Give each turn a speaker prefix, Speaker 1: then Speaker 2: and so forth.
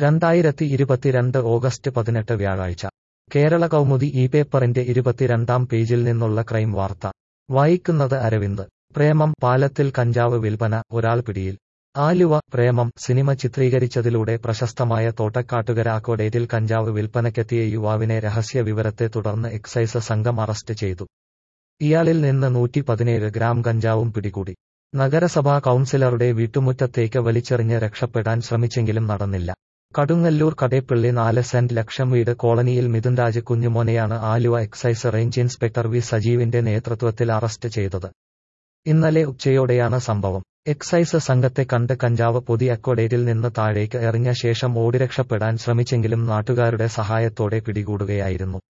Speaker 1: രണ്ടായിരത്തി ഇരുപത്തിരണ്ട് ഓഗസ്റ്റ് പതിനെട്ട് വ്യാഴാഴ്ച കേരള കൗമുദി ഈ പേപ്പറിന്റെ ഇരുപത്തിരണ്ടാം പേജിൽ നിന്നുള്ള ക്രൈം വാർത്ത വായിക്കുന്നത് അരവിന്ദ് പ്രേമം പാലത്തിൽ കഞ്ചാവ് വിൽപ്പന ഒരാൾ പിടിയിൽ ആലുവ പ്രേമം സിനിമ ചിത്രീകരിച്ചതിലൂടെ പ്രശസ്തമായ തോട്ടക്കാട്ടുകര അക്വഡേറ്റിൽ കഞ്ചാവ് വിൽപ്പനയ്ക്കെത്തിയ യുവാവിനെ രഹസ്യ വിവരത്തെ തുടർന്ന് എക്സൈസ് സംഘം അറസ്റ്റ് ചെയ്തു ഇയാളിൽ നിന്ന് നൂറ്റി പതിനേഴ് ഗ്രാം കഞ്ചാവും പിടികൂടി നഗരസഭാ കൌൺസിലറുടെ വീട്ടുമുറ്റത്തേക്ക് വലിച്ചെറിഞ്ഞ് രക്ഷപ്പെടാൻ ശ്രമിച്ചെങ്കിലും നടന്നില്ല കടുങ്ങല്ലൂർ കടേപ്പള്ളി നാല് സെന്റ് ലക്ഷം വീട് കോളനിയിൽ മിഥുൻരാജ് കുഞ്ഞുമോനെയാണ് Aluva excise range inspector V സജീവിന്റെ നേതൃത്വത്തിൽ അറസ്റ്റ് ചെയ്തത് ഇന്നലെ ഉച്ചയോടെയാണ് സംഭവം എക്സൈസ് സംഘത്തെ കണ്ട് കഞ്ചാവ് പൊതി അക്വഡേറ്റിൽ നിന്ന് താഴേക്ക് എറിഞ്ഞ ശേഷം ഓടിരക്ഷപ്പെടാൻ ശ്രമിച്ചെങ്കിലും നാട്ടുകാരുടെ സഹായത്തോടെ പിടികൂടുകയായിരുന്നു